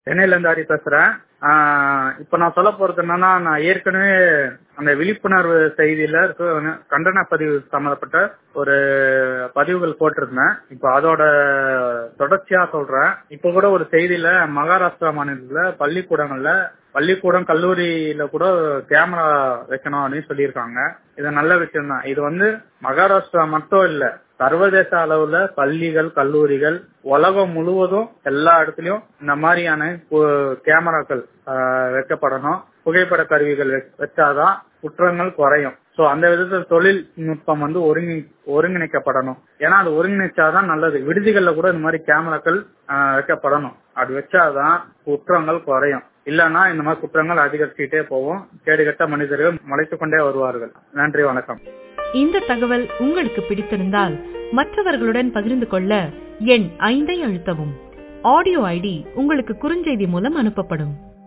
சென்னையில இருந்து ஹரி பேசுறேன் ஆஹ் இப்ப நான் சொல்ல போறது என்னன்னா நான் ஏற்கனவே அந்த விழிப்புணர்வு செய்தியில இருக்க கண்டன பதிவு சம்பந்தப்பட்ட ஒரு பதிவுகள் போட்டிருந்தேன் இப்ப அதோட தொடர்ச்சியா சொல்றேன் இப்ப கூட ஒரு செய்தியில மகாராஷ்டிரா மாநிலத்துல பள்ளிக்கூடங்கள்ல பள்ளிக்கூடம் கல்லூரியில கூட கேமரா வைக்கணும் அப்படின்னு சொல்லியிருக்காங்க இது நல்ல விஷயம் தான் இது வந்து மகாராஷ்டிரா மட்டும் இல்ல சர்வதேச அளவுல பள்ளிகள் கல்லூரிகள் உலகம் முழுவதும் எல்லா இடத்துலயும் இந்த மாதிரியான கேமராக்கள் வைக்கப்படணும் புகைப்பட கருவிகள் வச்சாதான் குற்றங்கள் குறையும் சோ அந்த விதத்தில் தொழில்நுட்பம் வந்து ஒருங்கி ஒருங்கிணைக்கப்படணும் ஏன்னா அது ஒருங்கிணைச்சாதான் நல்லது விடுதிகள்ல கூட இந்த மாதிரி கேமராக்கள் வைக்கப்படணும் அது வச்சாதான் குற்றங்கள் குறையும் இல்லன்னா இந்த மாதிரி குற்றங்கள் அதிகரிச்சுட்டே போகும் கேடுகட்ட மனிதர்கள் முளைத்து கொண்டே வருவார்கள் நன்றி வணக்கம் இந்த தகவல் உங்களுக்கு பிடித்திருந்தால் மற்றவர்களுடன் பகிர்ந்து கொள்ள எண் ஐந்தை அழுத்தவும் ஆடியோ ஐடி உங்களுக்கு குறுஞ்செய்தி மூலம் அனுப்பப்படும்